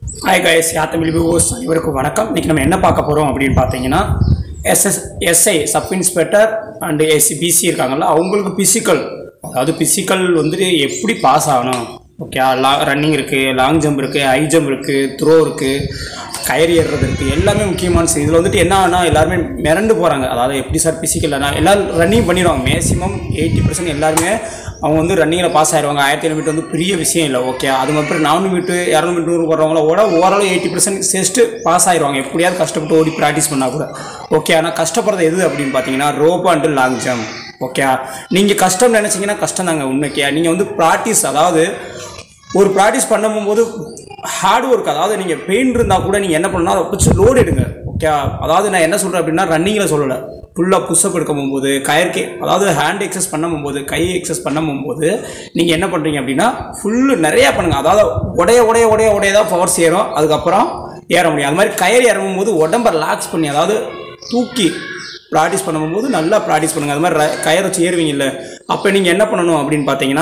hi guys யாத்தமிழ் viewers அனைவருக்கும் வணக்கம் இன்னைக்கு நம்ம என்ன பார்க்க போகிறோம் அப்படின்னு பார்த்தீங்கன்னா SS SI sub inspector and SC PC இருக்காங்கல்ல அவங்களுக்கு பிசிக்கல் அதாவது பிசிக்கல் வந்துட்டு எப்படி பாஸ் ஆகணும் ஓகே லா ரன்னிங் இருக்குது லாங் ஜம்ப் இருக்குது ஹை ஜம்ப் இருக்குது த்ரோ இருக்குது கயிறு ஏறுறது இருக்குது எல்லாமே முக்கியமான விஷயம் இதில் வந்துட்டு என்ன ஆனா எல்லாருமே மிரண்டு போகிறாங்க அதாவது எப்படி சார் பிசிக்கல் எல்லோரும் ரன்னிங் பண்ணிடுவாங்க மேக்ஸிமம் எயிட்டி பர்சன்ட் எல்லாருமே அவங்க வந்து ரன்னிங்கில் பாஸ் ஆயிடுவாங்க ஆயிரத்தி ஐநூறு மீட்டர் வந்து பெரிய விஷயம் இல்லை ஓகே அது அப்புறம் நானூறு மீட்டர் இரநூறு மீட்டர் போடுறவங்கள ஓட ஓரளவு எயிட்டி பர்சன்ட் செஸ்ட்டு பாஸ் ஆயிடுவாங்க எப்படியாவது கஷ்டப்பட்டு ஓடி ப்ராக்டிஸ் பண்ணால் கூட ஓகே ஆனால் கஷ்டப்படுறது எது அப்படின்னு பார்த்தீங்கன்னா rope and long jump okay நீங்கள் கஷ்டம் நினச்சிங்கன்னா கஷ்டம் தாங்க உண்மைக்கே நீங்கள் வந்து ப்ராக்டிஸ் அதாவது ஒரு ப்ராக்டிஸ் பண்ணும்போது ஹார்ட் ஒர்க் அதாவது நீங்கள் பெயின் இருந்தால் கூட நீங்கள் என்ன பண்ணணும் அதை வச்சு லோடு எடுங்க ஓகே அதாவது நான் என்ன சொல்கிறேன் அப்படின்னா ரன்னிங்கில் சொல்லலை ஃபுல்லாக புஷ்அப் எடுக்க போகும்போது கயற்கே அதாவது ஹேண்ட் எக்ஸஸ் பண்ண போகும்போது கை எக்ஸஸ் பண்ண போகும்போது நீங்கள் என்ன பண்ணுறீங்க அப்படின்னா ஃபுல்லு நிறையா பண்ணுங்கள் அதாவது உடைய உடைய உடைய உடைய தான் பவர் சேரும் அதுக்கப்புறம் ஏற முடியும் அது மாதிரி கயிறு இறங்கும் போது உடம்ப ரிலாக்ஸ் பண்ணி அதாவது தூக்கி ப்ராக்டிஸ் பண்ணும்போது நல்லா ப்ராக்டிஸ் பண்ணுங்கள் அது மாதிரி ர- கயிறு வச்சு ஏறுவீங்கல்ல அப்போ நீங்கள் என்ன பண்ணணும் அப்படின்னு பார்த்தீங்கன்னா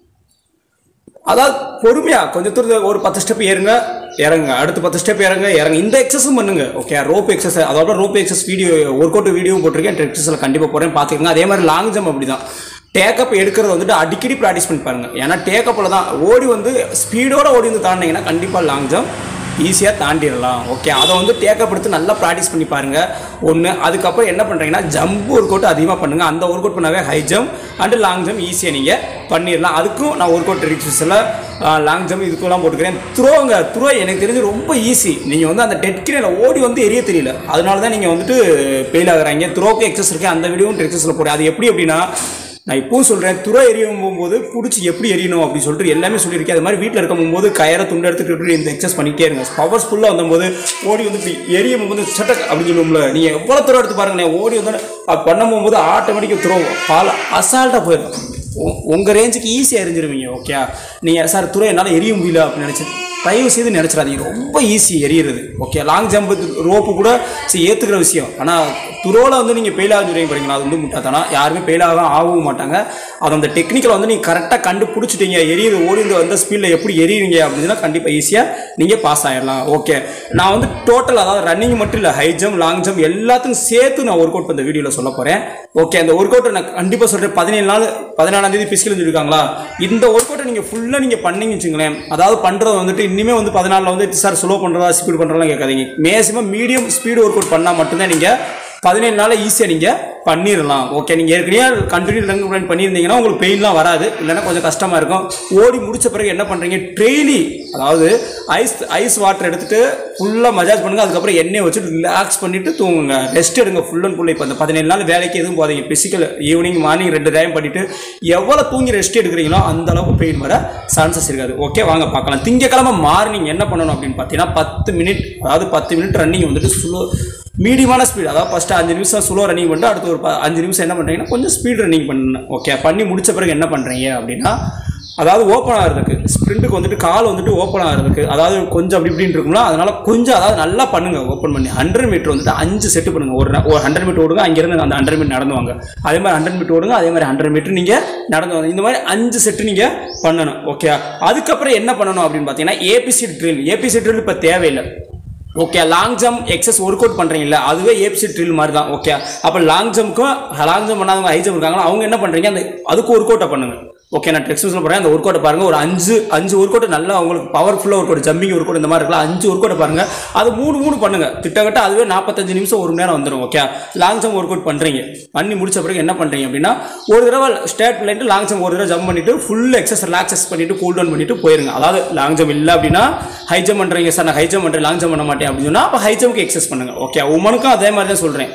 அதாவது பொறுமையாக கொஞ்சம் தூரம் ஒரு பத்து ஸ்டெப் ஏறுங்க இறங்குங்க அடுத்து பத்து ஸ்டெப் இறங்க இறங்க இந்த எக்ஸஸும் பண்ணுங்க ஓகே ரோப் எக்ஸஸ் அதோட rope exercise video workout வீடியோவும் போட்டிருக்கேன் எக்ஸஸில் கண்டிப்பாக போகிறேன் பார்த்துக்கோங்க அதே மாதிரி லாங் ஜம்ப் அப்படி தான் டேக்கப் எடுக்கிறது வந்துட்டு அடிக்கடி ப்ராக்டிஸ் பண்ணி பாருங்க ஏன்னா டேக்கப்பில் தான் ஓடி வந்து ஸ்பீடோட ஓடி வந்து தாண்டிங்கன்னா கண்டிப்பாக லாங் ஜம்ப் ஈஸியாக தாண்டிடலாம் ஓகே அதை வந்து டேக்கப் எடுத்து நல்லா ப்ராக்டிஸ் பண்ணி பாருங்கள் ஒன்று அதுக்கப்புறம் என்ன பண்ணுறீங்கன்னா ஜம்ப் ஒர்க் அவுட் அதிகமாக பண்ணுங்கள் அந்த ஒர்க் அவுட் பண்ணாவே high jump and long jump ஈஸியாக நீங்கள் பண்ணிடலாம் அதுக்கும் நான் ஒர்க் அவுட் ரிக்ஸில் லாங் ஜம்ப் இதுக்கெல்லாம் போட்டுக்கிறேன் த்ரோங்க த்ரோ எனக்கு தெரிஞ்சு ரொம்ப ஈஸி நீங்கள் வந்து அந்த டெட் கிரேல ஓடி வந்து எரிய தெரியல அதனால தான் நீங்கள் வந்துட்டு ஃபெயில் ஆகுறாங்க த்ரோக்கு எக்ஸஸ் இருக்கு அந்த வீடியோவும் எக்ஸஸில் போடு அது எப்படி அப்படின்னா நான் இப்பவும் சொல்கிறேன் துறை எரியும் போகும்போது பிடிச்சி எப்படி எரியணும் அப்படின்னு சொல்லிட்டு எல்லாமே சொல்லியிருக்கேன் அது மாதிரி வீட்டில் இருக்கும் போது கயரை துண்டு எடுத்துட்டு இப்படி இந்த எக்ஸஸ் பண்ணிக்கிட்டே இருங்க பவர்ஸ் ஃபுல்லாக வந்தபோது ஓடி வந்து இப்படி எரியும் போது சட்டக் அப்படின்னு சொல்லுவோம்ல நீங்கள் எவ்வளோ தூரம் எடுத்து பாருங்களேன் ஓடி வந்து அது பண்ண போகும்போது ஆட்டோமேட்டிக்காக துறவு பால் அசால்ட்டாக போயிடும் உங்கள் ரேஞ்சுக்கு ஈஸியாக எரிஞ்சிருவீங்க ஓகே நீங்கள் சார் துறை என்னால் எரிய முடியல அப்படின்னு நினச்சி தயவு செய்து நினச்சிடாதீங்க ரொம்ப ஈஸி எரியறது ஓகே லாங் ஜம்ப் ரோப்பு கூட சரி ஏற்றுக்கிற விஷயம் ஆனால் துரோவில் வந்து நீங்கள் ஃபெயில் ஆகுறீங்க பாருங்களா அது வந்து முட்டாத்தானா யாருமே ஃபெயில் ஆக ஆகவும் மாட்டாங்க அது அந்த டெக்னிக்கலை வந்து நீங்கள் கரெக்டாக கண்டுபிடிச்சிட்டீங்க எரியுது ஓடி இந்த வந்த ஸ்பீடில் எப்படி எரியுறீங்க அப்படின்னா கண்டிப்பாக ஈஸியாக நீங்கள் பாஸ் ஆயிடலாம் ஓகே நான் வந்து டோட்டல் அதாவது ரன்னிங் மட்டும் இல்லை ஹை ஜம்ப் லாங் ஜம்ப் எல்லாத்துக்கும் சேர்த்து நான் ஒர்க் அவுட் இந்த வீடியோவில் சொல்ல போகிறேன் ஓகே அந்த ஒர்க் அவுட்டை நான் கண்டிப்பாக சொல்கிறேன் பதினேழு நாள் பதினாலாம் தேதி பிசிக்கல் சொல்லியிருக்காங்களா இந்த ஒர்க் அவுட்டை நீங்கள் ஃபுல்லாக நீங்கள் பண்ணீங்க வச்சுங்களேன் அதாவது பண்ணுறது வந்துட்டு இனிமேல் வந்து பதினாலில் வந்து சார் ஸ்லோ பண்ணுறதா ஸ்பீட் பண்ணுறதெல்லாம் கேட்காதீங்க maximum medium speed workout பண்ணால் மட்டும்தான் நீங்கள் பதினேழு நாளில் ஈஸியாக நீங்கள் பண்ணிடலாம் ஓகே நீங்கள் ஏற்கனவே கண்டினியூ ரன் ரன் பண்ணியிருந்தீங்கன்னா உங்களுக்கு பெயின்லாம் வராது இல்லைன்னா கொஞ்சம் கஷ்டமாக இருக்கும் ஓடி முடிச்ச பிறகு என்ன பண்ணுறீங்க டெய்லி அதாவது ஐஸ் ஐஸ் வாட்டர் எடுத்துட்டு ஃபுல்லாக மஜாஜ் பண்ணுங்க அதுக்கப்புறம் எண்ணெய் வச்சு ரிலாக்ஸ் பண்ணிட்டு தூங்குங்க ரெஸ்ட் எடுங்க ஃபுல் அண்ட் ஃபுல் இப்போ அந்த பதினேழு நாள் வேலைக்கு எதுவும் போதீங்க பிசிக்கல் ஈவினிங் மார்னிங் ரெண்டு டைம் பண்ணிட்டு எவ்வளோ தூங்கி ரெஸ்ட் எடுக்கிறீங்களோ அந்த அளவுக்கு பெயின் வர சான்சஸ் இருக்காது ஓகே வாங்க பார்க்கலாம் திங்கக்கிழமை மார்னிங் என்ன பண்ணணும் அப்படின்னு பார்த்தீங்கன்னா பத்து மினிட் அதாவது பத்து மினிட் ரன்னிங் வந்துட்டு ஸ்லோ மீடியமான ஸ்பீட் அதாவது ஃபஸ்ட்டு அஞ்சு நிமிஷம் ஸ்லோ ரன்னிங் பண்ணிட்டு அடுத்து ஒரு ப- அஞ்சு நிமிஷம் என்ன பண்ணுறீங்கன்னா கொஞ்சம் ஸ்பீட் ரன்னிங் பண்ணணும் ஓகே பண்ணி முடிச்ச பிறகு என்ன பண்ணுறீங்க அப்படின்னா அதாவது ஓப்பன் ஆகிறதுக்கு ஸ்ப்ரிண்ட்டுக்கு வந்துட்டு கால் வந்துட்டு ஓப்பன் ஆகிறதுக்கு அதாவது கொஞ்சம் அப்படி இப்படின்னு இருக்கும்ல அதனால கொஞ்சம் அதாவது நல்லா பண்ணுங்க ஓப்பன் பண்ணி ஹண்ட்ரட் மீட்டர் வந்துட்டு அஞ்சு செட்டு பண்ணுங்க ஒரு ந- ஒரு ஹண்ட்ரட் மீட்டர் ஓடுங்க அங்கேருந்து அந்த ஹண்ட்ரட் மீட்டர் நடந்து வாங்க அதே மாதிரி ஹண்ட்ரட் மீட்டர் ஓடுங்க அதே மாதிரி ஹண்ட்ரட் மீட்டர் நீங்கள் நடந்து வாங்க இந்த மாதிரி அஞ்சு செட்டு நீங்கள் பண்ணணும் ஓகே அதுக்கப்புறம் என்ன பண்ணணும் அப்படின்னு பார்த்தீங்கன்னா ஏபிசி ட்ரில் ஏபிசி ட்ரில் இப்போ தேவையில்லை okay long jump exercise workout பண்ணுறீங்கல்ல அதுவே ஏபிசி ட்ரில் மாதிரி தான் ஓகே அப்போ லாங் ஜம்ப்க்கும் லாங் ஜம்ப் பண்ணாதவங்க ஹை ஜம்ப் இருக்காங்களா அவங்க என்ன பண்ணுறீங்க அந்த அதுக்கு ஒர்க் அவுட்டை பண்ணுங்க ஓகே நான் டெக்ஸ்ட் போகிறேன் அந்த ஒர்க் அவுட்டை பாருங்க ஒரு அஞ்சு அஞ்சு ஒர்க் அவுட் நல்லா உங்களுக்கு பவர்ஃபுல்லாக workout jumping workout இந்த மாதிரி இருக்கலாம் அஞ்சு ஒர்க் அவுட் பாருங்க அது மூணு மூணு பண்ணுங்க திட்டக்கட்ட அதுவே நாற்பத்தஞ்சு நிமிஷம் ஒரு மணி நேரம் வந்துடும் okay long jump work out பண்ணுறீங்க பண்ணி முடிச்ச பிறகு என்ன பண்ணுறீங்க அப்படின்னா ஒரு தடவை ஸ்டேட் பண்ணிட்டு லாங் ஜம்ப் ஒரு தடவை ஜம்ப் பண்ணிட்டு ஃபுல் எக்ஸஸ் ரிலாக்ஸஸ் பண்ணிட்டு கூல் டவுன் பண்ணிட்டு போயிருங்க அதாவது லாங் ஜம்ப் இல்லை அப்படின்னா ஹை ஜம்ப் பண்ணுறீங்க சார் நான் ஹை ஜம்ப் பண்ணுறேன் லாங் ஜம்ப் பண்ண மாட்டேன் அப்படின்னு சொன்னால் அப்போ ஹை ஜம்ப்க்கு எக்ஸஸ் பண்ணுங்க ஓகே உமனுக்கும் அதே மாதிரி தான் சொல்கிறேன்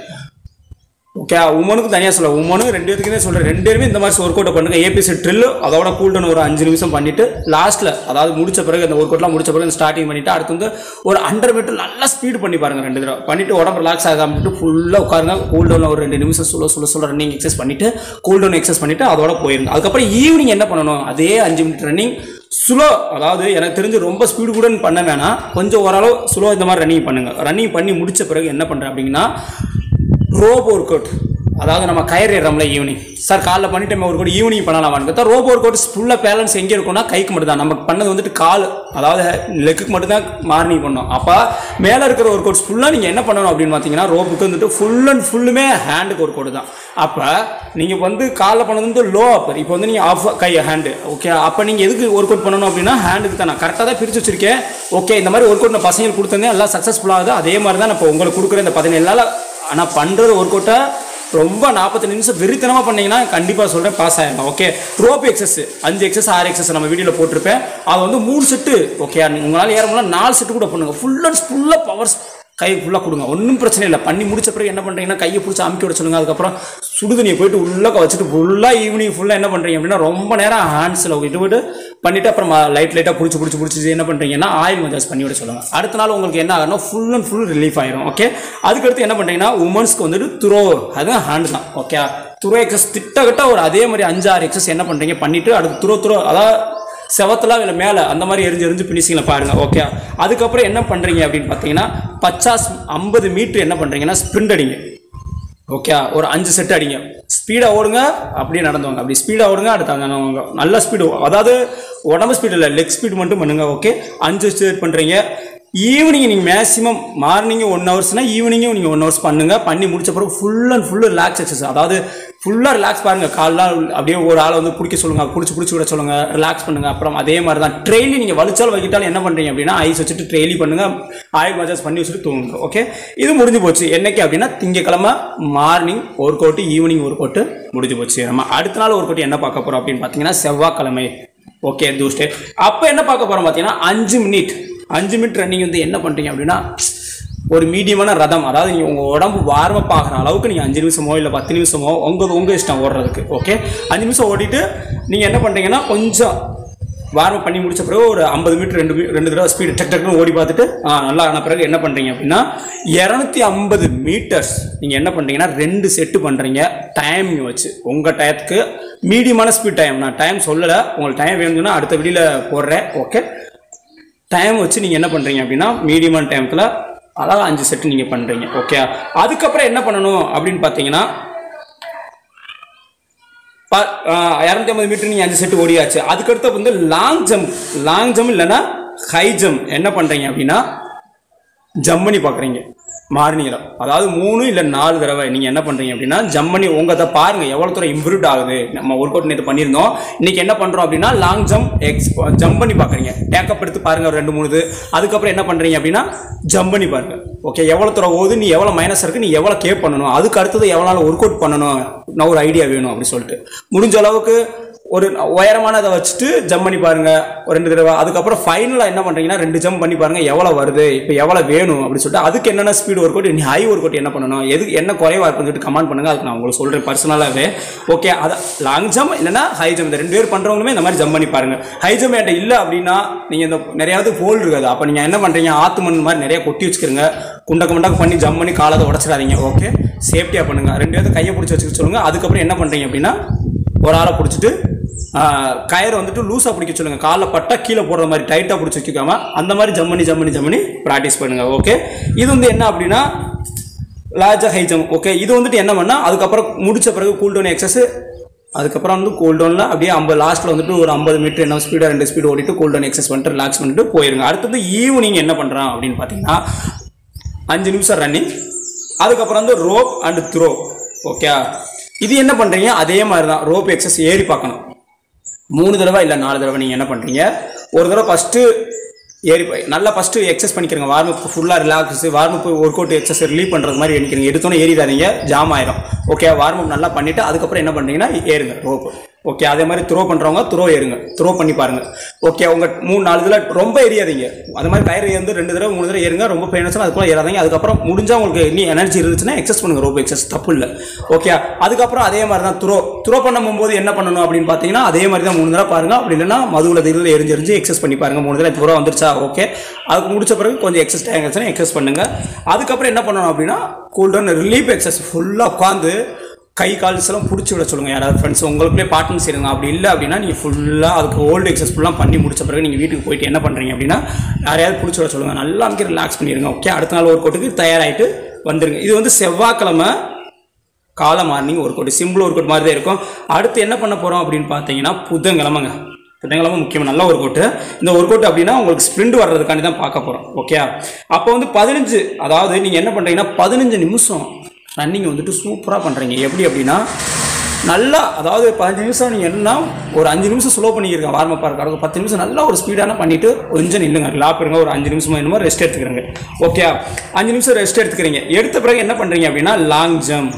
ஓகே உமனுக்கும் தனியாக சொல்ல உமனும் ரெண்டு பேருக்குமே சொல்கிறேன் ரெண்டு பேருமே இந்த மாதிரி ஒர்க் அவுட் பண்ணுங்க ஏபிசி ட்ரில் அதோட கூல் டவுன் ஒரு அஞ்சு நிமிஷம் பண்ணிட்டு லாஸ்ட்டில் அதாவது முடிச்ச பிறகு அந்த ஒர்க் அவுட்லாம் முடிச்ச பிறகு ஸ்டார்டிங் பண்ணிட்டு அடுத்து வந்து ஒரு ஹண்ட்ரட் மீட்டர் நல்லா ஸ்பீட் பண்ணி பாருங்க ரெண்டு தடவை பண்ணிட்டு உடம்பு ரிலாக்ஸ் ஆகாமட்டு ஃபுல்லாக உட்காருங்க கூல் டவுனில் ஒரு ரெண்டு நிமிஷம் சொல்ல சொல்ல சொல்ல ரன்னிங் எக்ஸஸ் பண்ணிட்டு கூல் டவுன் எக்ஸஸ் பண்ணிட்டு அதோட போயிருங்க அதுக்கப்புறம் ஈவினிங் என்ன பண்ணணும் அதே அஞ்சு மினிட் ரன்னிங் ஸ்லோ அதாவது எனக்கு தெரிஞ்சு ரொம்ப ஸ்பீடு கூட பண்ண வேணாம் கொஞ்சம் ஓரளவு ஸ்லோ இந்த மாதிரி ரன்னிங் பண்ணுங்க ரன்னிங் பண்ணி முடிச்ச பிறகு என்ன பண்ணுறேன் அப்படிங்கன்னா ரோப் ஒர்க் அவுட் அதாவது நம்ம கயிறு ஏறோம்ல ஈவினிங் சார் காலைல பண்ணிட்டு ஒரு கோடி ஈவினிங் பண்ணலாமான்னு பார்த்தா ரோபோ ஒர்க் அவுட் ஃபுல்லாக பேலன்ஸ் எங்கே இருக்கும்னா கைக்கு மட்டும் தான் நமக்கு பண்ணது வந்துட்டு கால் அதாவது லெக்குக்கு மட்டும் தான் மார்னிங் பண்ணோம் அப்போ மேலே இருக்கிற ஒர்க் அவுட்ஸ் ஃபுல்லாக நீங்கள் என்ன பண்ணணும் அப்படின்னு பார்த்தீங்கன்னா ரோப்புக்கு வந்துட்டு ஃபுல் அண்ட் ஃபுல்லுமே ஹேண்டுக்கு ஒர்க் அவுட் தான் அப்போ நீங்கள் வந்து காலைல பண்ணது வந்து லோ அப்பர் இப்போ வந்து நீங்கள் ஆஃப் கை ஹேண்டு ஓகே அப்போ நீங்கள் எதுக்கு ஒர்க் அவுட் பண்ணணும் அப்படின்னா ஹேண்டுக்கு தான் நான் கரெக்டாக தான் பிரித்து வச்சிருக்கேன் ஓகே இந்த மாதிரி ஒர்க் அவுட் நான் பசங்களுக்கு கொடுத்தேன் எல்லாம் சக்ஸஸ்ஃபுல்லாகுது அதே மாதிரி தான் நான் இப்போ உங்களுக்கு கொடுக்குற இந்த பதினேழு நாள் ஆனால் பண்ணுறது ஒர்க் அவுட்டை ரொம்ப நாற்பத்தி நிமிஷம் வெறித்தனமாக பண்ணீங்கன்னா கண்டிப்பாக சொல்கிறேன் பாஸ் ஆயிடலாம் ஓகே ரோப் எக்ஸஸ் அஞ்சு எக்ஸஸ் ஆறு எக்ஸஸ் நம்ம வீடியோவில் போட்டிருப்பேன் அது வந்து மூணு செட்டு ஓகே உங்களால் ஏற முடியல நாலு செட்டு கூட பண்ணுங்க ஃபுல் அண்ட் ஃபுல்லாக பவர்ஸ் கை ஃபுல்லாக கொடுங்க ஒன்றும் பிரச்சனை இல்லை பண்ணி முடிச்ச பிறகு என்ன பண்ணுறீங்கன்னா கையை பிடிச்சி அமுக்கி விட சொல்லுங்க அதுக்கப்புறம் சுடுதண்ணியை போயிட்டு உள்ளக்க வச்சுட்டு ஃபுல்லாக ஈவினிங் ஃபுல்லாக என்ன பண்ணுறீங்க அப்படின்னா ரொம்ப நேரம் ஹேண்ட்ஸில் விட்டு விட்டு பண்ணிவிட்டு அப்புறம் லைட் லைட்டாக பிடிச்சி பிடிச்சி பிடிச்சி என்ன பண்ணுறீங்கன்னா ஆயில் மசாஜ் பண்ணி விட சொல்லுங்க அடுத்த நாள் உங்களுக்கு என்ன ஆகணும் ஃபுல் அண்ட் ஃபுல் ரிலீஃப் ஆயிரும் ஓகே அதுக்கடுத்து என்ன பண்ணுறீங்கன்னா உமன்ஸ்க்கு வந்துட்டு துரோ அதுவும் ஹேண்ட் தான் ஓகே துரோ எக்ஸஸ் திட்டக்கிட்ட ஒரு அதே மாதிரி அஞ்சு ஆறு எக்ஸஸ் என்ன பண்ணுறீங்க பண்ணிவிட்டு அடுத்து துரோ துரோ அதாவது செவத்தில் இல்லை மேலே அந்த மாதிரி எரிஞ்சு எரிஞ்சு ஃபினிஷிங்கில் பாருங்கள் ஓகே அதுக்கப்புறம் என்ன பண்ணுறீங்க அப்படின்னு பார்த்தீங்கன்னா பச்சாஸ் ஐம்பது மீட்ரு என்ன பண்ணுறீங்கன்னா ஸ்ப்ரிண்ட் அடிங்க ஓகே ஒரு அஞ்சு செட் அடிங்க ஸ்பீடாக ஓடுங்க அப்படியே நடந்துவாங்க அப்படி ஸ்பீடாக ஓடுங்க அடுத்து அங்கே நல்ல ஸ்பீடு அதாவது உடம்பு ஸ்பீடு இல்லை லெக் ஸ்பீடு மட்டும் பண்ணுங்க ஓகே அஞ்சு செட் பண்ணுறீங்க ஈவினிங் நீங்கள் மேக்ஸிமம் மார்னிங் ஒன் ஹவர்ஸ்னால் ஈவினிங்கும் நீங்கள் ஒன் ஹவர்ஸ் பண்ணுங்கள் பண்ணி முடிச்ச பிறகு full and full relax exercise அதாவது ஃபுல்லாக ரிலாக்ஸ் பாருங்கள் கால்லாம் அப்படியே ஒரு ஆளை வந்து பிடிக்க சொல்லுங்கள் பிடிச்சி பிடிச்சி விட சொல்லுங்கள் ரிலாக்ஸ் பண்ணுங்கள் அப்புறம் அதே மாதிரி தான் ட்ரெயிலி நீங்கள் வலிச்சாலும் வைக்கிட்டாலும் என்ன பண்ணுறீங்க அப்படின்னா ஐஸ் வச்சுட்டு ட்ரெயிலி பண்ணுங்கள் ஆயில் மசாஜ் பண்ணி வச்சுட்டு தூங்குங்க ஓகே இது முடிஞ்சு போச்சு என்னைக்கு அப்படின்னா திங்கக்கிழமை morning workout evening workout முடிஞ்சு போச்சு நம்ம அடுத்த நாள் ஒர்க் அவுட் என்ன பார்க்க போகிறோம் அப்படின்னு பார்த்தீங்கன்னா செவ்வாய்க்கிழமை ஓகே தூஸ்டே அப்போ என்ன பார்க்க போகிறோம் பார்த்தீங்கன்னா அஞ்சு மினிட் அஞ்சு மினிட் ரன்னிங் வந்து என்ன பண்ணுறீங்க அப்படின்னா ஒரு மீடியமான ரதம் அதாவது நீங்கள் உங்கள் உடம்பு வார்மப் ஆகிற அளவுக்கு நீங்கள் அஞ்சு நிமிஷமோ இல்லை பத்து நிமிஷமோ உங்கள் உங்கள் இஷ்டம் ஓடுறதுக்கு ஓகே அஞ்சு நிமிஷம் ஓடிட்டு நீங்கள் என்ன பண்ணுறீங்கன்னா கொஞ்சம் வார்ம் பண்ணி முடிச்ச பிறகு ஒரு ஐம்பது மீட்டர் ரெண்டு மீ- ரெண்டு தடவை ஸ்பீடு டக் டக்குன்னு ஓடி பார்த்துட்டு ஆ நல்லா ஆன பிறகு என்ன பண்ணுறீங்க அப்படின்னா இரநூத்தி ஐம்பது மீட்டர்ஸ் நீங்கள் என்ன பண்ணுறீங்கன்னா ரெண்டு செட்டு பண்ணுறீங்க டைம் வச்சு உங்கள் டயத்துக்கு மீடியமான ஸ்பீட் டைம் நான் டைம் சொல்லலை உங்களுக்கு டைம் வேணும்னா அடுத்த வீடியோவில் போடுறேன் ஓகே டைம் வச்சு நீங்கள் என்ன பண்ணுறீங்க அப்படின்னா மீடியமான டைமத்தில் அதாவது அஞ்சு செட்டு நீங்கள் பண்ணுறீங்க ஓகே அதுக்கப்புறம் என்ன பண்ணணும் அப்படின்னு பார்த்தீங்கன்னா இரநூத்தி ஐம்பது மீட்டர் நீங்கள் அஞ்சு செட்டு ஓடியாச்சு அதுக்கடுத்து வந்து லாங் ஜம்ப் லாங் ஜம்ப் இல்லைன்னா ஹை ஜம்ப் என்ன பண்ணுறீங்க அப்படின்னா ஜம்ப் பண்ணி பார்க்குறீங்க மார்னிங்கில் அதாவது மூணு இல்லை நாலு தடவை நீங்கள் என்ன பண்ணுறீங்க அப்படின்னா ஜம்ப் பண்ணி உங்கள் அதை பாருங்கள் எவ்வளோ தூரம் இம்ப்ரூவ் ஆகுது நம்ம ஒர்க் அவுட் நேற்று பண்ணியிருந்தோம் இன்றைக்கி என்ன பண்ணுறோம் அப்படின்னா லாங் ஜம்ப் எக்ஸ் ஜம்ப் பண்ணி பார்க்குறீங்க டேக்கப் எடுத்து பாருங்கள் ஒரு ரெண்டு மூணு இது அதுக்கப்புறம் என்ன பண்ணுறீங்க அப்படின்னா ஜம்ப் பண்ணி பாருங்கள் ஓகே எவ்வளோ தூரம் ஓகுது நீ எவ்வளோ மைனஸ் இருக்குது நீ எவ்வளோ கேப் பண்ணணும் அதுக்கு அடுத்தது எவ்வளோ நாள் ஒர்க் அவுட் பண்ணணும் நான் ஒரு ஐடியா வேணும் அப்படின்னு சொல்லிட்டு முடிஞ்ச அளவுக்கு ஒரு உயரமானதை வச்சுட்டு ஜம்ப் பண்ணி பாருங்க ஒரு ரெண்டு தடவை அதுக்கப்புறம் ஃபைனலாக என்ன பண்ணுறீங்கன்னா ரெண்டு ஜம்ப் பண்ணி பாருங்க எவ்வளோ வருது இப்போ எவ்வளோ வேணும் அப்படின்னு சொல்லிட்டு அதுக்கு என்னென்ன speed workout high workout என்ன பண்ணணும் எது என்ன குறைவா இருக்குன்னு சொல்லிட்டு கமெண்ட் பண்ணுங்க அதுக்கு நான் உங்களுக்கு சொல்கிறேன் பர்சனலாகவே ஓகே அதை லாங் ஜம்ப் இல்லைன்னா ஹை ஜம்ப் இந்த ரெண்டு பேர் பண்ணுறவங்களுமே இந்த மாதிரி ஜம்ப் பண்ணி பாருங்க ஹை ஜம்ப் என்கிட்ட இல்லை அப்படின்னா நீங்கள் இந்த நிறையாவது போல் இருக்காது அப்போ நீங்கள் என்ன பண்ணுறீங்க ஆத்து மண் மாதிரி நிறைய கொட்டி வச்சுக்கிறீங்க குண்டக்க முண்டக்க பண்ணி ஜம்ப் பண்ணி காலத்தை உடச்சிடாதீங்க ஓகே சேஃப்டியாக பண்ணுங்க ரெண்டு பேர்த்து கையை பிடிச்சி வச்சுக்க சொல்லுங்க அதுக்கப்புறம் என்ன பண்ணுறீங்க அப்படின்னா ஒரு ஆளை பிடிச்சிட்டு கயிறை வந்துட்டு லூஸாக பிடிக்க சொல்லுங்க காலில் பட்டா கீழே போடுற மாதிரி டைட்டாக பிடிச்சி வச்சுக்காம அந்த மாதிரி ஜம்மனி ஜம்மனி ஜம்மனி ப்ராக்டிஸ் பண்ணுங்க ஓகே இது வந்து என்ன அப்படின்னா லாஜா ஹை ஜம்ப் ஓகே இது வந்துட்டு என்ன பண்ணால் அதுக்கப்புறம் முடிச்ச பிறகு கூல் டவுன் எக்ஸஸ் அதுக்கப்புறம் வந்து கூல் டவுனில் அப்படியே ஐம்பது லாஸ்ட்டில் வந்துட்டு ஒரு ஐம்பது மீட்டர் என்ன ஸ்பீடாக ரெண்டு ஸ்பீடு ஓடிட்டு கூல் டவுன் எக்ஸஸ் பண்ணிட்டு ரிலாக்ஸ் பண்ணிட்டு போயிருங்க அடுத்தது ஈவினிங் என்ன பண்ணுறான் அப்படின்னு பார்த்தீங்கன்னா அஞ்சு நிமிஷம் ரன்னிங் அதுக்கப்புறம் வந்து ரோப் அண்ட் த்ரோ ஓகே இது என்ன பண்ணுறீங்க அதே மாதிரி தான் ரோப் எக்ஸஸ் ஏறி பார்க்கணும் மூணு தடவை இல்லை நாலு தடவை நீங்கள் என்ன பண்ணுறீங்க ஒரு தடவை ஃபஸ்ட்டு ஏறி போய் நல்லா ஃபஸ்ட்டு எக்ஸஸ் பண்ணிக்கிறங்க வார்ம் அப் ஃபுல்லாக relax warm up workout exercise relieve பண்ணுறது மாதிரி எண்ணிக்கிறீங்க எடுத்தோன்னே ஏறிடாதீங்க ஜாம் ஆயிரும் ஓகே வார்ம் அப் நல்லா பண்ணிவிட்டு அதுக்கப்புறம் என்ன பண்ணுறீங்கன்னா ஏறுங்க ரோப்பு ஓகே அதே மாதிரி த்ரோ பண்ணுறவங்க த்ரோ ஏறுங்க த்ரோ பண்ணி பாருங்க ஓகே உங்கள் மூணு நாலு இதில் ரொம்ப எரியாதீங்க அது மாதிரி கயிறு ஏந்து ரெண்டு தடவை மூணு தடவை ஏறுங்க ரொம்ப பெயின் வச்சுன்னா அதுக்குள்ள ஏறாதீங்க அதுக்கப்புறம் முடிஞ்சால் உங்களுக்கு நீ எனர்ஜி இருந்துச்சுன்னா எக்ஸஸ் பண்ணுங்க ரோப் எக்ஸஸ் தப்பு இல்லை ஓகே அதுக்கப்புறம் அதே மாதிரி தான் த்ரோ த்ரோ பண்ணும் போது என்ன பண்ணணும் அப்படின்னு பார்த்தீங்கன்னா அதே மாதிரி தான் மூணு தடவை பாருங்க அப்படி இல்லைன்னா மதுவில் இதில் எரிஞ்சு எரிஞ்சு எக்ஸஸ் பண்ணி பாருங்க மூணு தடவை த்ரோ வந்துருச்சா ஓகே அதுக்கு முடிச்ச பிறகு கொஞ்சம் எக்ஸஸ் டைம் ஆச்சுன்னா எக்ஸஸ் பண்ணுங்க அதுக்கப்புறம் என்ன பண்ணணும் அப்படின்னா கூல்டவுன் ரிலீஃப் எக்ஸஸ் ஃபுல்லாக உட்காந்து கை கால்ஸ் எல்லாம் பிடிச்சி விட சொல்லுங்க யாராவது ஃப்ரெண்ட்ஸ் உங்களுக்குள்ளே பார்ட்னர்ஸ் இருங்க அப்படி இல்லை அப்படின்னா நீங்கள் ஃபுல்லாக அதுக்கு ஓல்டு எக்ஸஸ் ஃபுல்லாக பண்ணி முடிச்ச பிறகு நீங்கள் வீட்டுக்கு போயிட்டு என்ன பண்ணுறீங்க அப்படின்னா யாரையாவது பிடிச்சி விட சொல்லுங்க நல்லா அமைக்க ரிலாக்ஸ் பண்ணிடுங்க ஓகே அடுத்த நாள் ஒர்க் அவுட்டுக்கு தயாராகிட்டு வந்துருங்க இது வந்து செவ்வாய்க்கிழமை காலை morning workout simple workout மாதிரி தான் இருக்கும் அடுத்து என்ன பண்ண போகிறோம் அப்படின்னு பார்த்தீங்கன்னா புதன்கிழமைங்க புதன்கிழமை முக்கியமாக நல்ல ஒர்க் அவுட்டு இந்த ஒர்க் அவுட் அப்படின்னா உங்களுக்கு ஸ்ப்ரிண்ட் வர்றதுக்காண்டி தான் பார்க்க போகிறோம் ஓகே அப்போ வந்து பதினஞ்சு அதாவது நீங்கள் என்ன பண்ணுறீங்கன்னா பதினஞ்சு நிமிஷம் ரன்னிங் வந்துட்டு சூப்பராக பண்ணுறீங்க எப்படி அப்படின்னா நல்லா அதாவது பதினஞ்சு நிமிஷம் நீங்கள் என்ன ஒரு அஞ்சு நிமிஷம் ஸ்லோ பண்ணிக்கிறீங்க வார்மப்பாக இருக்க ஒரு பத்து நிமிஷம் நல்லா ஒரு ஸ்பீடான பண்ணிவிட்டு கொஞ்சம் நில்லுங்க லாப் இருங்க ஒரு அஞ்சு நிமிஷம் என்னமோ ரெஸ்ட் எடுத்துக்கிறீங்க ஓகே அஞ்சு நிமிஷம் ரெஸ்ட் எடுத்துக்கிறீங்க எடுத்த பிறகு என்ன பண்ணுறீங்க அப்படின்னா long jump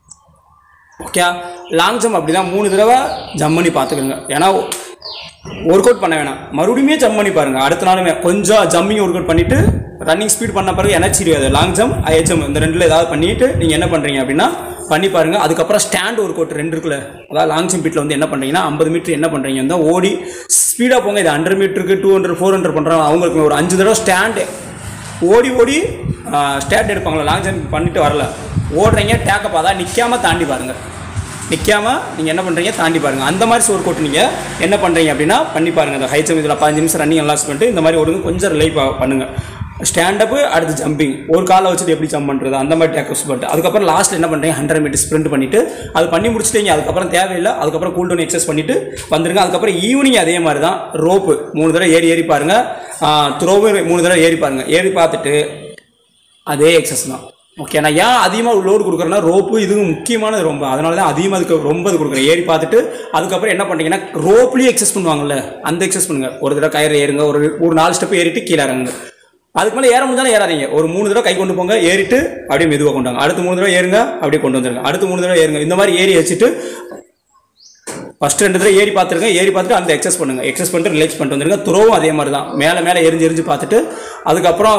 okay long jump அப்படி தான் மூணு தடவை ஜம்ப் பண்ணி பார்த்துக்கோங்க ஏன்னா ஒர்க் அவுட் பண்ண வேணாம் மறுபடியும் ஜம்ப் பண்ணி பாருங்கள் அடுத்த நாளுமே கொஞ்சம் ஜம்மிங் ஒர்க் அவுட் பண்ணிவிட்டு ரன்னிங் ஸ்பீட் பண்ண பிறகு எனர்ஜி இருக்காது லாங் ஜம்ப் ஹை ஜம்ப் இந்த ரெண்டில் ஏதாவது பண்ணிவிட்டு நீங்கள் என்ன பண்ணுறீங்க அப்படின்னா பண்ணி பாருங்கள் அதுக்கப்புறம் ஸ்டாண்ட் ஒர்க் அவுட் ரெண்டு இருக்குல்ல அதாவது லாங் ஜம்ப் பீட்டில் வந்து என்ன பண்ணுறீங்கன்னா ஐம்பது மீட்டர் என்ன பண்ணுறீங்க வந்து ஓடி ஸ்பீடாக போங்க இது ஹண்ட்ரட் மீட்டருக்கு டூ ஹண்ட்ரட் ஃபோர் ஹண்ட்ரட் பண்ணுறாங்க அவங்களுக்கு ஒரு அஞ்சு தடவை ஸ்டாண்டு ஓடி ஓடி ஸ்டாண்ட் எடுப்பாங்களா லாங் ஜம்ப் பண்ணிட்டு வரல ஓடுறீங்க டேக்கப் அதான் நிற்காம தாண்டி பாருங்கள் நிற்காம நீங்கள் என்ன பண்ணுறீங்க தாண்டி பாருங்கள் அந்த மாதிரி ஒர்க் அவுட் நீங்கள் என்ன பண்ணுறீங்க அப்படின்னா பண்ணி பாருங்கள் அந்த ஹை ஜம்ப் இதில் பதினஞ்சு நிமிஷம் ரன்னிங் எல்லாம் பண்ணிட்டு இந்த மாதிரி ஓடுங்க கொஞ்சம் ரிலை பண்ணுங்கள் ஸ்டாண்டப்பு அடுத்து ஜம்பிங் ஒரு காலை வச்சுட்டு எப்படி ஜம்ப் பண்ணுறது அந்த மாதிரி டேக்கப்ஸ் பண்ணிட்டு அதுக்கப்புறம் லாஸ்ட் என்ன பண்ணுறீங்க ஹண்ட்ரட் மீட்டர் ஸ்ப்ரிண்ட் பண்ணிவிட்டு அது பண்ணி முடிச்சிட்டீங்க அதுக்கப்புறம் தேவையில்லை அதுக்கப்புறம் கூல் டவுன் எக்ஸஸ் பண்ணிவிட்டு வந்துருங்க அதுக்கப்புறம் ஈவினிங் அதே மாதிரி தான் ரோப்பு மூணு தடவை ஏறி ஏறி பாருங்கள் த்ரோவும் மூணு தடவை ஏறி பாருங்கள் ஏறி பார்த்துட்டு அதே எக்ஸஸ் தான் ஓகே நான் ஏன் அதிகமாக லோடு கொடுக்குறேன்னா ரோப்பு இதுவும் முக்கியமானது ரொம்ப அதனால தான் அதிகமாக அதுக்கு ரொம்ப இது கொடுக்குறேன் ஏறி பார்த்துட்டு அதுக்கப்புறம் என்ன பண்ணுறீங்கன்னா ரோப்லேயே எக்ஸஸ் பண்ணுவாங்கல்ல அந்த எக்ஸஸ் பண்ணுங்க ஒரு தடவை கயிறு ஏறுங்க ஒரு ஒரு நாலு ஸ்டெப் ஏறிட்டு கீழே இறங்குங்க அதுக்கு மேலே ஏற முடிஞ்சாலும் ஏறாதீங்க ஒரு மூணு தடவை கை கொண்டு போங்க ஏறிட்டு அப்படியே மெதுவாக கொண்டு வாங்க அடுத்து மூணு தடவை ஏறுங்க அப்படியே கொண்டு வந்துருங்க அடுத்து மூணு தடவை ஏறுங்க இந்த மாதிரி ஏறி வச்சுட்டு ஃபஸ்ட் ரெண்டு தடவை ஏறி பார்த்துருங்க ஏறி பார்த்துட்டு அந்த எக்ஸஸ் பண்ணுங்க எக்ஸஸ் பண்ணிட்டு ரிலாக்ஸ் பண்ணிட்டு வந்துருங்க துறவும் அதே மாதிரி தான் மேலே மேலே எரிஞ்சு எரிஞ்சு பார்த்துட்டு அதுக்கப்புறம்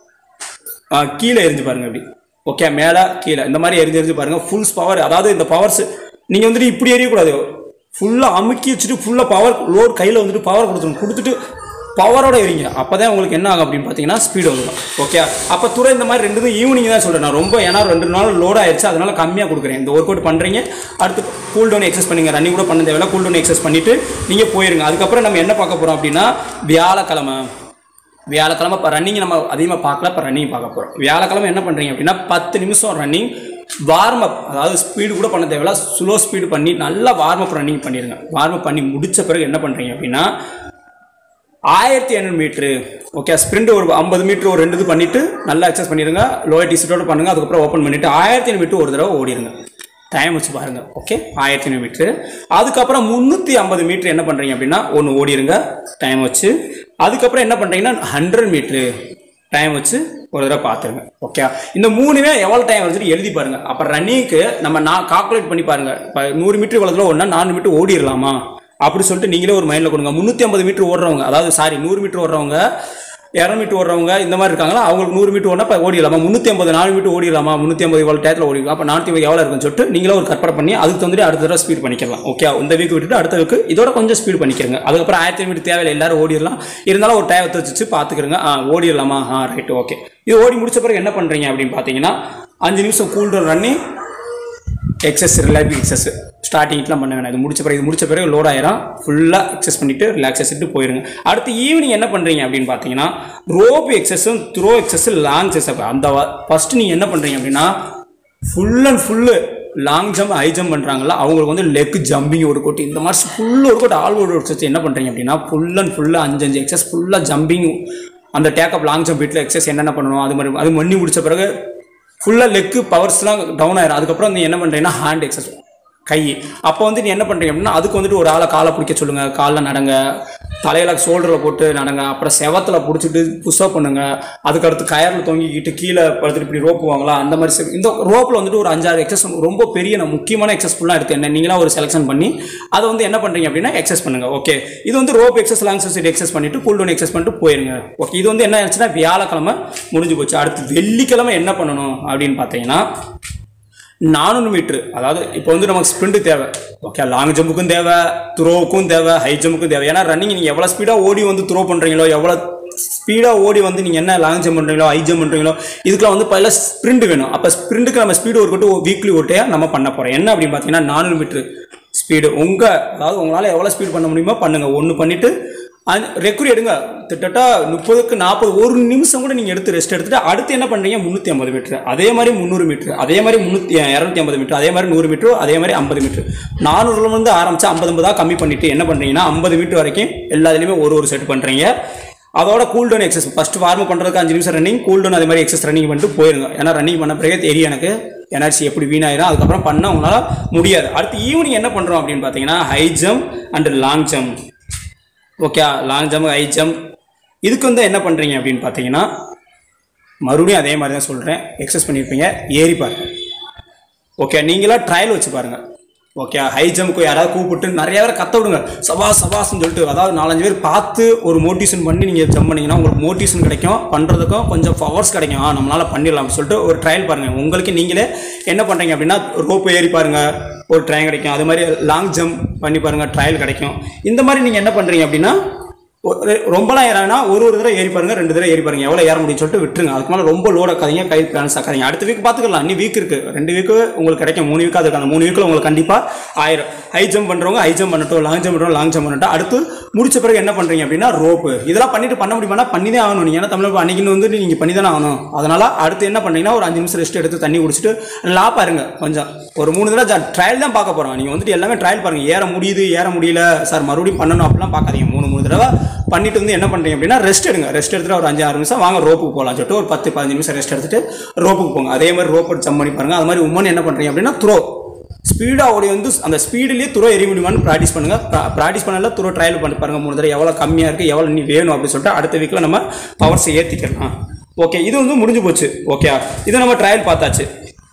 ஆ, கீழே எரிஞ்சு பாருங்க அப்படி ஓகே மேலே கீழே இந்த மாதிரி எரிஞ்சு எரிஞ்சு பாருங்க ஃபுல்ஸ் பவர் அதாவது இந்த பவர்ஸ் நீங்கள் வந்துட்டு இப்படி எரியக்கூடாது ஃபுல்லாக அமுக்கி வச்சுட்டு ஃபுல்லாக பவர் லோட் கையில் வந்துட்டு பவர் கொடுத்துருங்க கொடுத்துட்டு பவரோட எரிங்க அப்போ தான் உங்களுக்கு என்ன ஆகும் அப்படின்னு பார்த்தீங்கன்னா ஸ்பீடு வந்துடும் ஓகே அப்போ துறை இந்த மாதிரி ரெண்டு ஈவினிங் தான் சொல்கிறேன் நான் ரொம்ப ஏன்னா ரெண்டு நாள் லோட் ஆயிடுச்சு அதனால கம்மியாக கொடுக்குறேன் இந்த ஒர்க் அவுட் பண்ணுறீங்க அடுத்து கூல் டவுன் எக்ஸஸ் பண்ணுங்க ரன்னிங் கூட பண்ண தேவையில்ல கூல் டவுன் எக்ஸஸ் பண்ணிவிட்டு நீங்கள் போயிருங்க அதுக்கப்புறம் நம்ம என்ன பார்க்க போகிறோம் அப்படின்னா வியாழக்கிழமை வியாழக்கிழமை இப்போ ரன்னிங் நம்ம அதிகமாக பார்க்கல இப்போ ரன்னிங் பார்க்க போகிறோம் வியாழக்கிழமை என்ன பண்ணுறீங்க அப்படின்னா பத்து நிமிஷம் ரன்னிங் வார்ம் அப் அதாவது ஸ்பீடு கூட பண்ண தேவையில்ல ஸ்லோ ஸ்பீடு பண்ணி நல்லா வார்ம் அப் ரன்னிங் பண்ணிடுங்க வார்ம் அப் பண்ணி முடிச்ச பிறகு என்ன பண்ணுறீங்க அப்படின்னா ஆயிரத்தி ஐநூறு மீட்ரு ஓகே ஸ்ப்ரிண்ட் ஒரு ஐம்பது மீட்ரு ஒரு ரெண்டு இது பண்ணிவிட்டு நல்லா எக்ஸஸ் பண்ணிடுங்க லோயர் டிசிட்டோட பண்ணுங்கள் அதுக்கப்புறம் ஓப்பன் பண்ணிவிட்டு ஆயிரத்தி ஐநூறு மீட்ரு ஒரு தடவை ஓடிடுங்க டைம் வச்சு பாருங்க ஓகே ஆயிரத்தி ஐநூறு மீட்ரு அதுக்கப்புறம் முந்நூற்றி ஐம்பது மீட்ரு என்ன பண்ணுறீங்க அப்படின்னா ஒன்று ஓடிடுங்க டைம் வச்சு அதுக்கப்புறம் என்ன பண்ணுறீங்கன்னா ஹண்ட்ரட் மீட்ரு டைம் வச்சு ஒரு தடவை பார்த்துருங்க ஓகே இந்த மூணுமே எவ்வளோ டைம் வந்துட்டு எழுதி பாருங்க அப்போ ரன்னிங்க்கு நம்ம நான் கால்குலேட் பண்ணி பாருங்க இப்போ நூறு மீட்டர் இவ்வளோதுல ஒன்றா நானூறு மீட்டர் ஓடிடலாமா அப்படி சொல்லிட்டு நீங்களே ஒரு மைண்டில் கொடுங்க முந்நூற்றி ஐம்பது மீட்டர் ஓடுறவங்க அதாவது சாரி நூறு மீட்டர் ஓடுறவங்க இரநூறு மீட்டர் ஓடுறவங்க இந்த மாதிரி இருக்காங்களா அவங்களுக்கு நூறு மீட்டர் ஓடினா இப்போ ஓடிடலாமா முந்நூற்றி ஐம்பது நாலு மீட்டர் ஓடிடலாமா முந்நூற்றி ஐம்பது இவ்வளோ டயத்தில் ஓடிடலாம் அப்போ நானூற்றி ஐம்பது எவ்வளோ இருக்குன்னு சொல்லிட்டு நீங்களே ஒரு கற்பனை பண்ணி அதுக்கு தந்துட்டு அடுத்த தடவை ஸ்பீட் பண்ணிக்கலாம் ஓகே இந்த வீக் விட்டுட்டு அடுத்த வீக்கு இதோட கொஞ்சம் ஸ்பீட் பண்ணிக்கிறங்க அதுக்கப்புறம் ஆயிரத்தி மீட்டர் தேவையில்லை எல்லாரும் ஓடிடலாம் இருந்தாலும் ஒரு டயத்தை வச்சு பார்த்துக்கிறங்க ஆ ஓடிடலாமா ஆ ரைட் ஓகே இது ஓடி முடிச்ச பிறகு என்ன பண்ணுறீங்க அப்படின்னு பார்த்தீங்கன்னா அஞ்சு நிமிஷம் கூல் டவுன் ரன்னி எக்ஸஸ் ரிலாக்ஸ் எக்ஸஸ் ஸ்டார்டிங்லாம் பண்ண வேணாம் இது முடிச்ச பிறகு இது முடிச்ச பிறகு லோட் ஆயிரும் ஃபுல்லாக எக்ஸஸ் பண்ணிட்டு ரிலாக்ஸ் எடுத்துட்டு போயிருங்க அடுத்து ஈவினிங் என்ன பண்ணுறீங்க அப்படின்னு பார்த்தீங்கன்னா ரோப் எக்ஸஸும் த்ரோ எக்ஸஸ் லாங் எக்ஸஸ் அந்த ஃபர்ஸ்ட் நீங்கள் என்ன பண்ணுறீங்க அப்படின்னா full and full long jump high jump பண்ணுறாங்கல்ல அவங்களுக்கு வந்து லெக் ஜம்பிங் ஒரு கோட்டி இந்த மாதிரி ஃபுல் ஒரு கோட் ஆல் ஒரு எக்ஸஸ் என்ன பண்ணுறீங்க அப்படின்னா ஃபுல் அண்ட் ஃபுல்லாக அஞ்சு அஞ்சு எக்ஸஸ் ஃபுல்லாக ஜம்பிங் அந்த டேக்கப் லாங் ஜம்ப் வீட்டில் எக்ஸஸ் என்னென்ன பண்ணணும் அது மாதிரி அது பண்ணி முடிச்ச பிறகு ஃபுல்லாக லெக்கு பவர்ஸ்லாம் டவுன் ஆயிரும் அதுக்கப்புறம் நீ என்ன பண்ணுறீங்கன்னா ஹேண்ட் எக்ஸஸ் கை அப்போ வந்து நீ என்ன பண்ணுறீங்க அப்படின்னா அதுக்கு வந்துட்டு ஒரு ஆளை காலை பிடிக்க சொல்லுங்கள் காலில் நடங்க தலையில ஷோல்டரில் போட்டு நடங்க அப்புறம் செவத்தில் பிடிச்சிட்டு புஷ்அப் பண்ணுங்க அதுக்கடுத்து கயரில் தொங்கிக்கிட்டு கீழே படுத்துட்டு இப்படி ரோப் வாங்கலாம் அந்த மாதிரி se- இந்த ரோப்பில் வந்துட்டு ஒரு அஞ்சாறு எக்ஸஸ் ரொம்ப பெரிய நான் முக்கியமான எக்ஸஸ் ஃபுல்லாக எடுத்து என்ன நீங்களா ஒரு செலெக்ஷன் பண்ணி அதை வந்து என்ன பண்ணுறீங்க அப்படின்னா எக்ஸஸ் பண்ணுங்க ஓகே இது வந்து rope exercise long side exercise பண்ணிட்டு கூல் டவுன் எக்ஸஸ் பண்ணிட்டு போயிருங்க ஓகே இது வந்து என்ன ஆச்சுன்னா வியாழக்கிழமை முடிஞ்சு போச்சு அடுத்து வெள்ளிக்கிழமை என்ன பண்ணணும் அப்படின்னு பார்த்தீங்கன்னா நானூறு மீட்ரு அதாவது இப்போ வந்து நமக்கு ஸ்ப்ரிண்ட் தேவை ஓகே லாங் ஜம்புக்கும் தேவை த்ரோவுக்கும் தேவை ஹை ஜம்புக்கும் தேவை ஏன்னா ரன்னிங் நீங்கள் எவ்வளோ ஸ்பீடாக ஓடி வந்து த்ரோ பண்ணுறீங்களோ எவ்வளோ ஸ்பீடாக ஓடி வந்து நீங்கள் என்ன லாங் ஜம்ப் பண்ணுறீங்களோ ஹை ஜம்ப் பண்ணுறீங்களோ இதுக்கெல்லாம் வந்து பல ஸ்ப்ரிண்ட் வேணும் அப்போ ஸ்ப்ரிண்ட்டுக்கு நம்ம ஸ்பீடு ஒர்க் வீக்லி ஒட்டையாக நம்ம பண்ண போகிறோம் என்ன அப்படின்னு பார்த்தீங்கன்னா நானூறு மீட்ரு ஸ்பீடு உங்கள் அதாவது உங்களால் எவ்வளோ ஸ்பீட் பண்ண முடியுமோ பண்ணுங்கள் ஒன்று பண்ணிவிட்டு ரெக்குரி எடுங்க கிட்டத்தட்ட முப்பதுக்கு நாற்பது ஒரு நிமிஷம் கூட நீங்கள் எடுத்து ரெஸ்ட் எடுத்துட்டு அடுத்து என்ன பண்ணுறீங்க முந்நூற்றி ஐம்பது மீட்ரு அதே மாதிரி முந்நூறு மீட்ரு அதே மாதிரி முந்நூற்றி இரநூத்தி ஐம்பது மீட்ரு அதே மாதிரி நூறு மீட்ரு அதே மாதிரி ஐம்பது மீட்ரு நானூறுலேருந்து ஆரம்பிச்சு ஐம்பது ஐம்பதாக கம்மி பண்ணிட்டு என்ன பண்ணுறீங்கன்னா ஐம்பது மீட்டர் வரைக்கும் எல்லாத்துலேயுமே ஒரு ஒரு செட் பண்ணுறீங்க அதோட cool down exercise first warm பண்ணுறதுக்கு அஞ்சு நிமிஷம் ரன்னிங் கூல் டவுன் அதே மாதிரி எக்ஸஸ் ரன்னிங் பண்ணிட்டு போயிருங்க ஏன்னா ரன்னிங் பண்ண பிறகு தெரியும் எனக்கு எனர்ஜி எப்படி வீணாயிரும் அதுக்கப்புறம் பண்ண உங்களால் முடியாது அடுத்து ஈவினிங் என்ன பண்ணுறோம் அப்படின்னு பார்த்தீங்கன்னா high jump and long jump okay long jump high jump இதுக்கு வந்து என்ன பண்ணுறீங்க அப்படின்னு பார்த்தீங்கன்னா மறுபடியும் அதே மாதிரி தான் சொல்கிறேன் எக்ஸஸ் பண்ணியிருப்பீங்க ஏறி பாருங்க ஓகே நீங்களா ட்ரையல் வச்சு பாருங்க ஓகே ஹை ஜம்ப்க்கு யாராவது கூப்பிட்டு நிறைய பேரை கத்த விடுங்க சபாஸ் சபாஸ்ன்னு சொல்லிட்டு அதாவது நாலஞ்சு பேர் பார்த்து ஒரு மோட்டிவேஷன் பண்ணி நீங்கள் ஜம்ப் பண்ணீங்கன்னா உங்களுக்கு மோட்டிவேஷன் கிடைக்கும் பண்ணுறதுக்கும் கொஞ்சம் பவர்ஸ் கிடைக்கும் ஆ நம்மளால் பண்ணிடலாம் அப்படின்னு சொல்லிட்டு ஒரு ட்ரையல் பாருங்கள் உங்களுக்கு நீங்களே என்ன பண்ணுறீங்க அப்படின்னா ரோப்பு ஏறி பாருங்கள் ஒரு ட்ரையல் கிடைக்கும் அது மாதிரி லாங் ஜம்ப் பண்ணி பாருங்கள் ட்ரையல் கிடைக்கும் இந்த மாதிரி நீங்கள் என்ன பண்ணுறீங்க அப்படின்னா ஒரு ரொம்பலாம் ஏறானா ஒரு ஒரு தடவை ஏறி பாருங்க ரெண்டு தடவை ஏறி பாருங்க எவ்வளோ ஏற முடியும்னு சொல்லிட்டு விட்டுருங்க அதுக்கு மேலே ரொம்ப லோட் ஆக்காதீங்க கை பேலன்ஸ் ஆக்காதீங்க அடுத்த வீக் பார்த்துக்கலாம் இன்னும் வீக் இருக்கு ரெண்டு வீக்கு உங்களுக்கு கிடைக்கும் மூணு வீக் அதுக்கு அந்த மூணு வீக்கில் உங்களுக்கு கண்டிப்பாக ஆயிரம் ஹை ஜம்ப் பண்ணுறவங்க ஹை ஜம்ப் பண்ணட்டும் லாங் ஜம்ப் பண்ணுறவங்க லாங் ஜம்ப் பண்ணட்டும் அடுத்து முடிச்ச பிறகு என்ன பண்ணுறீங்க அப்படின்னா ரோப்பு இதெல்லாம் பண்ணிட்டு பண்ண முடியுமானா பண்ணி தான் ஆகணும் நீங்கள் ஏன்னா தமிழ் அன்னைக்குன்னு வந்து நீங்கள் பண்ணி தானே ஆகணும் அதனால அடுத்து என்ன பண்ணீங்கன்னா ஒரு அஞ்சு நிமிஷம் ரெஸ்ட் எடுத்து தண்ணி குடிச்சிட்டு லா பாருங்க கொஞ்சம் ஒரு மூணு தடவை ட்ரையல் தான் பார்க்க போகிறோம் நீங்கள் வந்துட்டு எல்லாமே ட்ரையல் பாருங்க ஏற முடியுது ஏற முடியல சார் மறுபடியும் பண்ணணும் அப்படிலாம் பார்க்காதீங்க மூணு மூணு தடவை பண்ணிட்டு வந்து என்ன பண்ணுறீங்க அப்படின்னா ரெஸ்ட் எடுங்க ரெஸ்ட் எடுத்துட்டு ஒரு அஞ்சு ஆறு நிமிஷம் வாங்க ரோப்புக்கு போகலாம் சொல்லிட்டு ஒரு பத்து பதினஞ்சு நிமிஷம் ரெஸ்ட் எடுத்துட்டு ரோப்புக்கு போங்க அதே மாதிரி ரோப்பு ஜம்ப் பண்ணி பாருங்க அது மாதிரி உமன் என்ன பண்ணுறீங்க அப்படின்னா த்ரோ ஸ்பீடாக ஓடி வந்து அந்த ஸ்பீடுலேயே துறை எரிய முடியுமான்னு ப்ராக்டிஸ் பண்ணுங்க ப்ராக்டிஸ் பண்ணல துறை ட்ரையல் பண்ணி பாருங்க மூணு தடவை எவ்வளோ கம்மியாக இருக்குது எவ்வளோ நீ வேணும் அப்படின்னு சொல்லிட்டு அடுத்த வீக்கில் நம்ம பவர்ஸை ஏற்றிக்கலாம் ஓகே இது வந்து முடிஞ்சு போச்சு ஓகே இது நம்ம ட்ரையல் பார்த்தாச்சு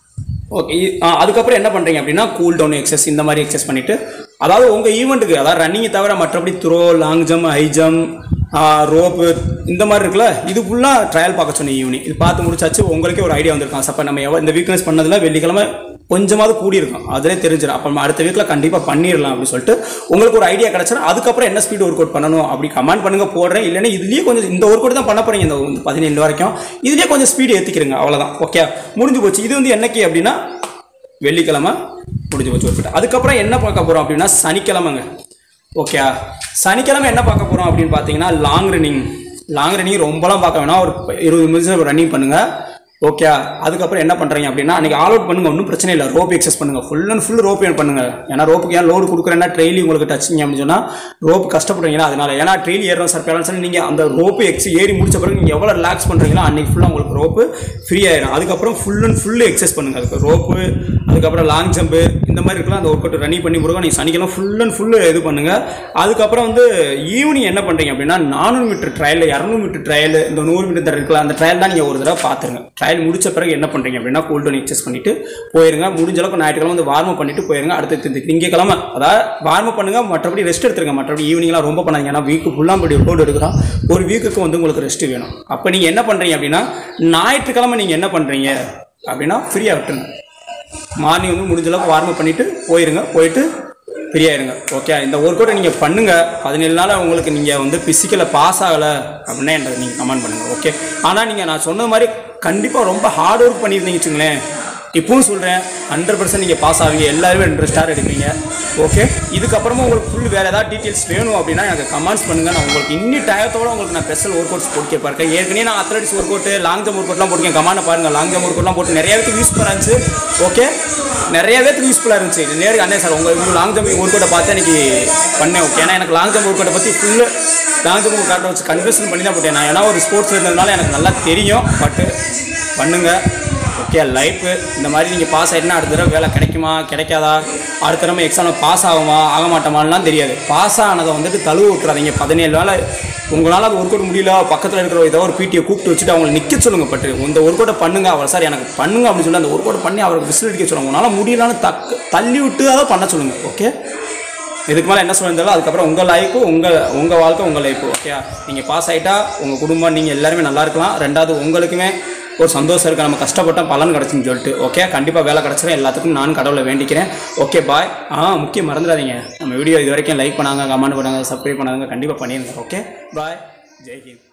ஓகே அதுக்கப்புறம் என்ன பண்ணுறீங்க அப்படின்னா கூல் டவுன் எக்ஸஸ் இந்த மாதிரி எக்ஸஸ் பண்ணிவிட்டு அதாவது உங்கள் ஈவெண்ட்டுக்கு அதாவது ரன்னிங்கை தவிர மற்றபடி throw long jump high jump rope இந்த மாதிரி இருக்குல்ல இது ஃபுல்லாக ட்ரையல் பார்க்க சொன்னேன் ஈவினிங் இது பார்த்து முடிச்சாச்சு உங்களுக்கே ஒரு ஐடியா வந்திருக்கும் சப்போ நம்ம எவ்வளோ இந்த வீக்னஸ் பண்ணதில் வெள்ளிக்கிழமை கொஞ்சமாவது கூடியிருக்கும் அதிலே தெரிஞ்சிடும் அப்போ நம்ம அடுத்த வீக்கில் கண்டிப்பாக பண்ணிடலாம் அப்படின்னு சொல்லிட்டு உங்களுக்கு ஒரு ஐடியா கிடச்சிடும் அதுக்கப்புறம் என்ன ஸ்பீட் ஒர்க் அவுட் பண்ணணும் அப்படி கமெண்ட் பண்ணுங்க போடுறேன் இல்லைன்னா இதுலேயே கொஞ்சம் இந்த ஒர்க் அவுட் தான் பண்ண போகிறீங்க இந்த இந்த பதினேழு வரைக்கும் இதுலேயே கொஞ்சம் ஸ்பீடு ஏற்றிக்கிறங்க அவ்வளோதான் ஓகே முடிஞ்சு போச்சு இது வந்து என்னைக்கு அப்படின்னா வெள்ளிக்கிழமை முடிஞ்சு போச்சு ஒர்க் அதுக்கப்புறம் என்ன பார்க்க போகிறோம் அப்படின்னா சனிக்கிழமைங்க ஓகே சனிக்கிழமை என்ன பார்க்க போகிறோம் அப்படின்னு பார்த்தீங்கன்னா லாங் ரன்னிங் லாங் ரன்னிங் ரொம்பலாம் பார்க்க வேணாம் ஒரு இருபது நிமிஷம் ரன்னிங் பண்ணுங்கள் ஓகே அதுக்கப்புறம் என்ன பண்ணுறீங்க அப்படின்னா அன்றைக்கி ஆல் அவுட் பண்ணுங்க ஒன்றும் பிரச்சனை இல்லை ரோப் எக்ஸஸ் பண்ணுங்கள் ஃபுல் அண்ட் ஃபுல் ரோப் ஏன் பண்ணுங்க ஏன்னா ரோப்புக்கு ஏன் லோடு கொடுக்குறேன்னா ட்ரெயிலி உங்களுக்கு டச்சிங்க அப்படின்னு சொன்னால் ரோப் கஷ்டப்படுறீங்களா அதனால ஏன்னா ட்ரெயிலி ஏறோம் சார் பேலன்ஸ் நீங்கள் அந்த ரோப்பு எக்ஸ் ஏறி முடிச்ச பிறகு நீங்கள் எவ்வளோ ரிலாக்ஸ் பண்ணுறீங்களோ அன்றைக்கி ஃபுல்லாக உங்களுக்கு ரோப்பு ஃப்ரீ ஆயிடும் அதுக்கப்புறம் ஃபுல் அண்ட் ஃபுல்லு எக்ஸஸ் பண்ணுங்க அதுக்கு ரோப்பு அதுக்கப்புறம் லாங் ஜம்ப்பு இந்த மாதிரி இருக்கலாம் அந்த ஒர்க் அவுட் ரன்னி பண்ணி முருகா நீங்கள் சனிக்கிழமை ஃபுல் அண்ட் ஃபுல்லு இது பண்ணுங்க அதுக்கப்புறம் வந்து ஈவினிங் என்ன பண்ணுறீங்க அப்படின்னா நானூறு மீட்டர் ட்ரையல் இரநூறு மீட்டர் ட்ரையல் இந்த நூறு மீட்டர் இருக்கலாம் அந்த ட்ரையல் தான் நீங்கள் ஒரு தடவை பார்த்துருங்க ட்ரையல் முடிச்ச பிறகு என்ன பண்ணுறீங்க அப்படின்னா கூல் டவுன் எக்ஸஸ் பண்ணிட்டு போயிருங்க முடிஞ்ச அளவுக்கு ஞாயிற்றுக்கிழமை வந்து வார்ம் பண்ணிட்டு போயிருங்க அடுத்து தி- திங்கட்கிழமை அதாவது வார்ம் பண்ணுங்க மற்றபடி ரெஸ்ட் எடுத்துருங்க மற்றபடி ஈவினிங்லாம் ரொம்ப பண்ணாதீங்க ஏன்னா வீக்கு ஃபுல்லாக படி லோடு எடுக்கிறோம் ஒரு வீக்குக்கு வந்து உங்களுக்கு ரெஸ்ட் வேணும் அப்போ நீங்கள் என்ன பண்ணுறீங்க அப்படின்னா ஞாயிற்றுக்கிழமை நீங்கள் என்ன பண்ணுறீங்க அப்படின்னா ஃப்ரீயாக விட்டுருங்க மார்னிங் வந்து முடிஞ்ச அளவுக்கு வார்ம் பண்ணிட்டு போயிருங்க போயிட்டு ஃப்ரீயாயிருங்க ஓகே இந்த ஒர்க் அவுட்டை நீங்கள் பண்ணுங்கள் பதினேழு நாள் உங்களுக்கு நீங்கள் வந்து ஃபிசிக்கலில் பாஸ் ஆகலை அப்படின்னா எனக்கு நீங்கள் கமெண்ட் பண்ணுங்கள் ஓகே ஆனால் நீங்கள் நான் சொன்ன மாதிரி கண்டிப்பாக ரொம்ப ஹார்ட் ஒர்க் பண்ணியிருந்தீங்க வச்சுங்களேன் இப்பவும் சொல்கிறேன் ஹண்ட்ரட் பர்சன்ட் நீங்கள் பாஸ் ஆவீங்க எல்லாருமே ரெண்டு ஸ்டார் எடுப்பீங்க ஓகே இதுக்கப்புறமா உங்களுக்கு ஃபுல் வேறு ஏதாவது டீட்டெயில்ஸ் வேணும் அப்படின்னா எனக்கு கமெண்ட்ஸ் பண்ணுங்கள் நான் உங்களுக்கு இன்னி டயத்தோட உங்களுக்கு நான் ஸ்பெஷல் ஒர்க் அவுட்ஸ் போட்டு பார்க்கேன் ஏற்கனவே நான் athletics work out long jump work அவுட்லாம் போட்டுருக்கேன் கமெண்ட் பாருங்கள் லாங் ஜம்ப் ஒர்க் அவுட்லாம் போட்டு நிறைய பேருக்கு யூஸ்ஃபுல்லாக இருந்துச்சு ஓகே நிறைய பேருக்கு யூஸ்ஃபுல்லாக இருந்துச்சு நேருக்கு அண்ணே சார் உங்கள் உங்கள் லாங் ஜம்ப் ஒர்க் அவுட்டை பார்த்து எனக்கு பண்ணேன் ஓகே ஏன்னா எனக்கு லாங் ஜம்ப் ஒர்க் அவுட்டை பற்றி ஃபுல்லு லாங் ஜம்ப் ஒர்க் அவுட்டை வச்சு கன்வர்ஷன் பண்ணி தான் போட்டேன் நான் ஏன்னா ஒரு ஸ்போர்ட்ஸ் இருந்ததுனால எனக்கு நல்லா தெரியும் பட்டு பண்ணுங்கள் ஓகே லைஃப் இந்த மாதிரி நீங்கள் பாஸ் ஆகிட்டுனா அடுத்த தடவை வேலை கிடைக்குமா கிடைக்காதா அடுத்த தடவை எக்ஸாமில் பாஸ் ஆகுமா ஆக மாட்டோமான்லாம் தெரியாது பாஸ் ஆனதை வந்துட்டு தழுவு விட்டுறாதீங்க பதினேழு வேலை உங்களால் அது ஒர்க் அவுட் முடியல பக்கத்தில் இருக்கிற ஏதோ ஒரு பிடியை கூப்பிட்டு வச்சுட்டு அவங்களை நிற்க சொல்லுங்க பட்டு இந்த ஒர்க் அவுட்டை பண்ணுங்க அவர் சார் எனக்கு பண்ணுங்க அப்படின்னு சொல்லி அந்த ஒர்க் அவுட் பண்ணி அவருக்கு விசில் அடிக்க சொல்லுங்க உங்களால் முடியலன்னு தக்க தள்ளி விட்டு அதை பண்ண சொல்லுங்க ஓகே இதுக்கு மேலே என்ன சொல்லியிருந்தாலும் அதுக்கப்புறம் உங்கள் லைஃபு உங்கள் உங்கள் வாழ்க்கை உங்கள் லைஃபு ஓகே நீங்கள் பாஸ் ஆகிட்டா உங்கள் குடும்பம் நீங்கள் எல்லாருமே நல்லா இருக்கலாம் ரெண்டாவது உங்களுக்குமே ஒரு சந்தோஷம் இருக்குது நம்ம கஷ்டப்பட்டோம் பலன் கிடச்சுன்னு சொல்லிட்டு ஓகே கண்டிப்பாக வேலை கிடச்சிரும் எல்லாத்துக்கும் நான் கடவுளை வேண்டிக்கிறேன் ஓகே பாய் ஆ முக்கியம் மறந்துடாதீங்க நம்ம வீடியோ இது வரைக்கும் லைக் பண்ணாங்க கமெண்ட் பண்ணாங்க சப்ஸ்கிரைப் பண்ணாங்க கண்டிப்பாக பண்ணிடுங்க ஓகே பாய் ஜெய் ஹிந்த்